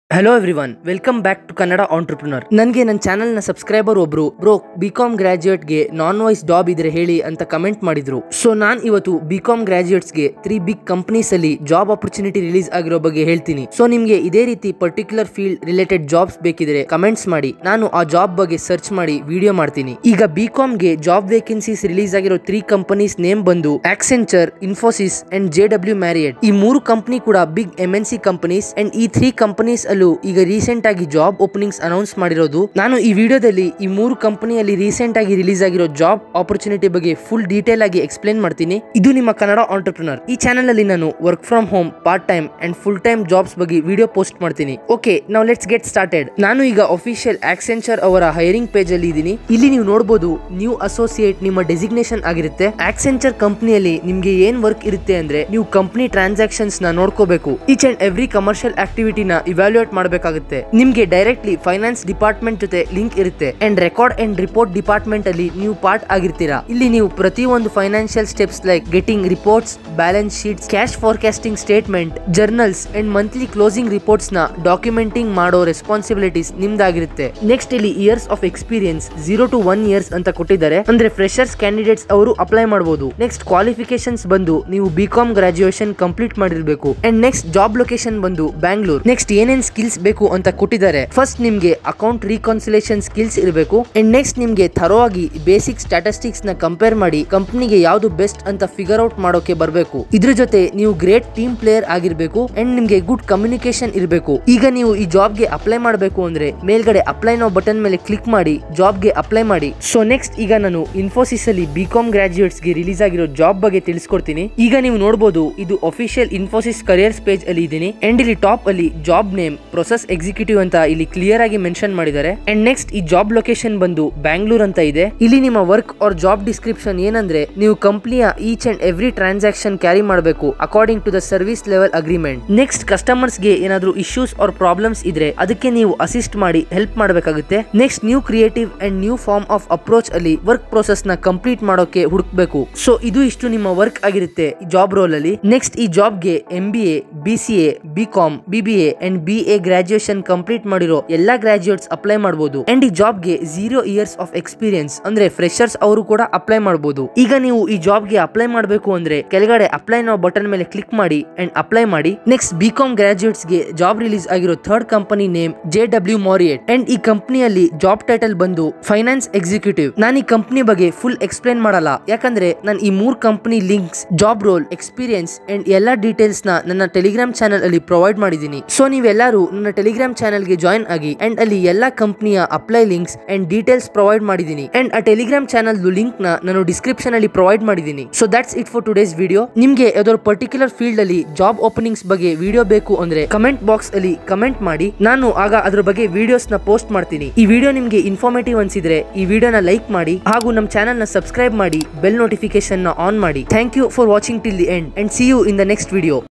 hello everyone welcome back to Kannada entrepreneur ನನಗೆ ನನ್ನ ಚಾನಲ್ನ ಸಬ್ಸ್ಕ್ರೈಬರ್ ಒಬ್ರು ಬ್ರೋ ಬಿ ಕಾಮ್ ಗ್ರಾಜ್ಯುಯೇಟ್ಗೆ ನಾನ್ ವಾಯ್ಸ್ ಜಾಬ್ ಇದ್ರೆ ಹೇಳಿ ಅಂತ ಕಮೆಂಟ್ ಮಾಡಿದ್ರು ಸೊ ನಾನು ಇವತ್ತು ಬಿ ಕಾಮ್ ಗ್ರಾಜ್ಯುಯೇಟ್ಸ್ಗೆ ತ್ರೀ ಬಿಗ್ ಕಂಪನೀಸ್ ಅಲ್ಲಿ ಜಾಬ್ ಆಪರ್ಚುನಿಟಿ ರಿಲೀಸ್ ಆಗಿರೋ ಬಗ್ಗೆ ಹೇಳ್ತೀನಿ ಸೊ ನಿಮಗೆ ಇದೇ ರೀತಿ ಪರ್ಟಿಕ್ಯುಲರ್ ಫೀಲ್ಡ್ ರಿಲೇಟೆಡ್ ಜಾಬ್ಸ್ ಬೇಕಿದ್ರೆ ಕಮೆಂಟ್ಸ್ ಮಾಡಿ ನಾನು ಆ ಜಾಬ್ ಬಗ್ಗೆ ಸರ್ಚ್ ಮಾಡಿ ವಿಡಿಯೋ ಮಾಡ್ತೀನಿ ಈಗ ಬಿ ಕಾಮ್ಗೆ ಜಾಬ್ ವೇಕೆನ್ಸೀಸ್ ರಿಲೀಸ್ ಆಗಿರೋ ತ್ರೀ ಕಂಪನೀಸ್ ನೇಮ್ ಬಂದು Accenture Infosys and J W Marriott ಈ ಮೂರು ಕಂಪನಿ ಕೂಡ big M N C companies and ಈ ತ್ರೀ ಕಂಪನೀಸ್ ಅಲ್ಲೂ ಈಗ ರೀಸೆಂಟ್ ಆಗಿ ಜಾಬ್ ಓಪನಿಂಗ್ಸ್ ಅನೌನ್ಸ್ ಮಾಡಿರೋದು ನಾನು ಈ ವಿಡಿಯೋದಲ್ಲಿ ಈ ಮೂರು ಕಂಪನಿಯಲ್ಲಿ ರೀಸೆಂಟ್ ಆಗಿ ರಿಲೀಸ್ ಆಗಿರೋ ಜಾಬ್ ಆಪರ್ಚುನಿಟಿ ಬಗ್ಗೆ ಫುಲ್ ಡೀಟೇಲ್ ಆಗಿ ಎಕ್ಸ್ಪ್ಲೇನ್ ಮಾಡ್ತೀನಿ ಇದು ನಿಮ್ಮ ಕನ್ನಡ ಆಂಟರ್ಪ್ರಿನರ್ ಈ ಚಾನಲ್ ಅಲ್ಲಿ ನಾನು work from home part time and full time jobs ಬಗ್ಗೆ ವಿಡಿಯೋ ಪೋಸ್ಟ್ ಮಾಡ್ತೀನಿ ಓಕೆ ನಾವು ಲೆಟ್ಸ್ ಗೆಟ್ ಸ್ಟಾರ್ಟೆಡ್ ನಾನು ಈಗ ಅಫಿಷಿಯಲ್ ಆಕ್ಸೆಂಚರ್ ಅವರ ಹೈರಿಂಗ್ ಪೇಜ್ ಅಲ್ಲಿ ಇದ್ದೀನಿ ಇಲ್ಲಿ ನೀವು ನೋಡಬಹುದು ನ್ಯೂ ಅಸೋಸಿಯೇಟ್ ನಿಮ್ಮ ಡೆಸಿಗ್ನೇಷನ್ ಆಗಿರುತ್ತೆ ಆಕ್ಸೆಂಚರ್ ಕಂಪನಿಯಲ್ಲಿ ನಿಮ್ಗೆ ಏನ್ ವರ್ಕ್ ಇರುತ್ತೆ ಅಂದ್ರೆ ನೀವು ಕಂಪನಿ ಟ್ರಾನ್ಸಾಕ್ಷನ್ಸ್ ನ ನೋಡ್ಕೋಬೇಕು ಈಚ್ ಅಂಡ್ ಎವ್ರಿ ಕಮರ್ಷಿಯಲ್ ಆಕ್ಟಿವಿಟಿನ ಇವ್ಯಾಲ್ಯೂಯೇಟ್ ಮಾಡಬೇಕಾಗುತ್ತೆ ನಿಮ್ಗೆ ಡೈರೆಕ್ಟ್ಲಿ ಫೈನಾನ್ಸ್ ಡಿಪಾರ್ಟ್ಮೆಂಟ್ ಜೊತೆ ಲಿಂಕ್ ಇರುತ್ತೆ and record and report department ಅಲ್ಲಿ ನೀವು ಪಾರ್ಟ್ ಆಗಿರ್ತೀರಾ ಇಲ್ಲಿ ನೀವು ಪ್ರತಿ ಒಂದು financial steps like getting reports balance sheets cash forecasting statement journals and monthly closing reports ನ ಡಾಕ್ಯುಮೆಂಟಿಂಗ್ ಮಾಡೋ ರೆಸ್ಪಾನ್ಸಿಬಿಲಿಟೀಸ್ ನಿಮ್ದಾಗಿರುತ್ತೆ ನೆಕ್ಸ್ಟ್ ಇಲ್ಲಿ years of experience zero to one years ಅಂತ ಕೊಟ್ಟಿದ್ದಾರೆ ಅಂದ್ರೆ ಫ್ರೆಶರ್ಸ್ ಕ್ಯಾಂಡಿಡೇಟ್ಸ್ ಅವರು ಅಪ್ಲೈ ಮಾಡಬಹುದು ನೆಕ್ಸ್ಟ್ ಕ್ವಾಲಿಫಿಕೇಶನ್ಸ್ ಬಂದು ನೀವು ಬಿ ಕಾಮ್ ಗ್ರಾಜುಯೇಷನ್ ಕಂಪ್ಲೀಟ್ ಮಾಡಿರ್ಬೇಕು ಅಂಡ್ ನೆಕ್ಸ್ಟ್ ಜಾಬ್ ಲೊಕೇಶನ್ ಬಂದು ಬ್ಯಾಂಗ್ಳೂರ್ ನೆಕ್ಸ್ಟ್ ಏನೇನ್ ಸ್ಕಿಲ್ಸ್ ಬೇಕು ಅಂತ ಕೊಟ್ಟಿದ್ದಾರೆ ಫಸ್ಟ್ ನಿಮ್ಗೆ ಅಕೌಂಟ್ ರೀಕಾನ್ಸಿಲೇಷನ್ ಸ್ಕಿಲ್ಸ್ ಇರಬೇಕು ಅಂಡ್ ನೆಕ್ಸ್ಟ್ ನಿಮ್ಗೆ ಥರೋ ಆಗಿ ಬೇಸಿಕ್ ಸ್ಟಾಟಿಸ್ಟಿಕ್ಸ್ ನ ಕಂಪೇರ್ ಮಾಡಿ ಕಂಪನಿಗೆ ಯಾವ್ದು ಬೆಸ್ಟ್ ಅಂತ ಫಿಗರ್ ಔಟ್ ಮಾಡೋಕೆ ಬರಬೇಕು ಇದ್ರ ಜೊತೆ ನೀವು ಗ್ರೇಟ್ ಟೀಮ್ ಪ್ಲೇಯರ್ ಆಗಿರ್ಬೇಕು ಅಂಡ್ ನಿಮ್ಗೆ ಗುಡ್ ಕಮ್ಯುನಿಕೇಶನ್ ಇರಬೇಕು ಈಗ ನೀವು ಈ ಜಾಬ್ಗೆ ಅಪ್ಲೈ ಮಾಡಬೇಕು ಅಂದ್ರೆ ಮೇಲ್ಗಡೆ ಅಪ್ಲೈ ನೋ ಬಟನ್ ಮೇಲೆ ಕ್ಲಿಕ್ ಮಾಡಿ ಜಾಬ್ಗೆ ಅಪ್ಲೈ ಮಾಡಿ ಸೊ ನೆಕ್ಸ್ಟ್ ಈಗ ನಾನು ಇನ್ಫೋಸಿಸ್ ಅಲ್ಲಿ ಬಿ ಕಾಮ್ ಗ್ರಾಜುಯೇಟ್ಸ್ ಗೆ ರಿಲೀಸ್ ಆಗಿರೋ ಜಾಬ್ ಬಗ್ಗೆ ತಿಳಿಸ್ಕೊಡ್ತೀನಿ ಈಗ ನೀವು ನೋಡಬಹುದು ಇದು ಅಫಿಷಿಯಲ್ ಇನ್ಫೋಸಿಸ್ ಕರಿಯರ್ಸ್ ಪೇಜ್ ಅಲ್ಲಿ ಇದೀನಿ ಅಂಡ್ ಇಲ್ಲಿ ಟಾಪ್ ಅಲ್ಲಿ ಜಾಬ್ ನೇಮ್ ಪ್ರೊಸೆಸ್ ಎಕ್ಸಿಕ್ಯೂಟಿವ್ ಅಂತ ಇಲ್ಲಿ ಕ್ಲಿಯರ್ ಆಗಿ ಮೆನ್ಷನ್ ಮಾಡಿದ್ದಾರೆ ಅಂಡ್ ನೆಕ್ಸ್ಟ್ ಈ ಜಾಬ್ ಲೊಕೇಶನ್ ಬಂದು ಬ್ಯಾಂಗ್ಳೂರ್ ಅಂತ ಇದೆ ಇಲ್ಲಿ ನಿಮ್ಮ ವರ್ಕ್ ಆರ್ ಜಾಬ್ ಡಿಸ್ಕ್ರಿಪ್ಷನ್ ಏನಂದ್ರೆ ನೀವು ಕಂಪ್ನಿಯ each and every transaction carry ಮಾಡಬೇಕು according to the service level agreement next customers ಗೆ ಏನಾದ್ರು ಇಶ್ಯೂಸ್ ಆರ್ ಪ್ರಾಬ್ಲಮ್ಸ್ ಇದ್ರೆ ಅದಕ್ಕೆ ನೀವು ಅಸಿಸ್ಟ್ ಮಾಡಿ ಹೆಲ್ಪ್ ಮಾಡಬೇಕಾಗುತ್ತೆ next new creative and new form of approach ಅಲ್ಲಿ ವರ್ಕ್ ಪ್ರೋಸೆಸ್ ನ ಕಂಪ್ಲೀಟ್ ಮಾಡೋಕೆ ಹುಡುಕ್ಬೇಕು ಸೊ ಇದು ಇಷ್ಟು ನಿಮ್ಮ ವರ್ಕ್ ಆಗಿರುತ್ತೆ ಜಾಬ್ ರೋಲ್ ಅಲ್ಲಿ ನೆಕ್ಸ್ಟ್ ಈ ಜಾಬ್ ಗೆ M B A B C A B com B B A and B A graduation complete ಮಾಡಿರೋ ಎಲ್ಲಾ ಗ್ರಾಜುಯೇಟ್ಸ್ ಅಪ್ಲೈ ಮಾಡಬಹುದು ಅಂಡ್ ಈ ಜಾಬ್ ಗೆ ಜೀರೋ ಇಯರ್ಸ್ ಆಫ್ ಎಕ್ಸ್ಪೀರಿಯನ್ಸ್ ಅಂದ್ರೆ ಫ್ರೆಶರ್ಸ್ ಅವರು ಕೂಡ ಅಪ್ಲೈ ಮಾಡಬಹುದು ಈಗ ನೀವು ಈ ಜಾಬ್ ಗೆ ಅಪ್ಲೈ ಮಾಡಬೇಕು ಅಂದ್ರೆ ಕೆಳಗಡೆ ಅಪ್ಲೈ ನಾವು ಬಟನ್ ಮೇಲೆ ಕ್ಲಿಕ್ ಮಾಡಿ ಅಂಡ್ ಅಪ್ಲೈ ಮಾಡಿ ನೆಕ್ಸ್ಟ್ ಬಿ ಕಾಮ್ ಗ್ರಾಜುಯೇಟ್ಸ್ ಗೆ ಜಾಬ್ ರಿಲೀಸ್ ಆಗಿರೋ third company name J W Marriott and ಈ ಕಂಪನಿಯಲ್ಲಿ ಜಾಬ್ ಟೈಟಲ್ ಬಂದು ಫೈನಾನ್ಸ್ ಎಕ್ಸಿಕ್ಯೂಟಿವ್ ನಾನು ಈ ಕಂಪನಿ ಬಗ್ಗೆ ಫುಲ್ ಎಕ್ಸ್ಪ್ಲೇನ್ ಮಾಡಲ್ಲ ಯಾಕಂದ್ರೆ ನಾನು ಈ ಮೂರ್ company links job role experience and ಎಲ್ಲಾ ಡೀಟೇಲ್ಸ್ ನ ನನ್ನ ಟೆಲಿಗ್ರಾಮ್ ಚಾನಲ್ ಅಲ್ಲಿ ಪ್ರೊವೈಡ್ ಮಾಡಿದ್ದೀನಿ ಸೊ ನೀವೆಲ್ಲರೂ ನನ್ನ ಟೆಲಿಗ್ರಾಮ್ ಚಾನಲ್ ಗೆ ಜಾಯ್ನ್ ಆಗಿ ಅಂಡ್ ಅಲ್ಲಿ ಎಲ್ಲಾ ಕಂಪನಿಯ apply links and details provide ಮಾಡಿದ್ದೀನಿ ಅಂಡ್ ಆ ಟೆಲಿಗ್ರಾಮ್ ಚಾನಲ್ ಲಿಂಕ್ ನ ನಾನು ಡಿಸ್ಕ್ರಿಪ್ಷನ್ ಅಲ್ಲಿ ಪ್ರೊವೈಡ್ ಮಾಡಿದ್ದೀನಿ so that's it for today's video ನಿಮ್ಗೆ ಯಾವ್ದಾದ್ರು ಪರ್ಟಿಕ್ಯುಲರ್ ಫೀಲ್ಡ್ ಅಲ್ಲಿ ಜಾಬ್ ಓಪನಿಂಗ್ಸ್ ಬಗ್ಗೆ ವಿಡಿಯೋ ಬೇಕು ಅಂದ್ರೆ ಕಮೆಂಟ್ ಬಾಕ್ಸ್ ಅಲ್ಲಿ ಕಮೆಂಟ್ ಮಾಡಿ ನಾನು ಆಗ ಅದ್ರ ಬಗ್ಗೆ ವಿಡಿಯೋಸ್ ನ ಪೋಸ್ಟ್ ಮಾಡ್ತೀನಿ ಈ ವಿಡಿಯೋ ನಿಮ್ಗೆ ಇನ್ಫಾರ್ಮೇಟಿವ್ ಅನ್ಸಿದ್ರೆ ಈ ವಿಡಿಯೋನ ಲೈಕ್ ಮಾಡಿ ಹಾಗೂ ನಮ್ಮ ಚಾನಲ್ ನ ಸಬ್ಸ್ಕ್ರೈಬ್ ಮಾಡಿ ಬೆಲ್ ನೋಟಿಫಿಕೇಶನ್ ನ ಆನ್ ಮಾಡಿ thank you for watching till the end and see you in the next video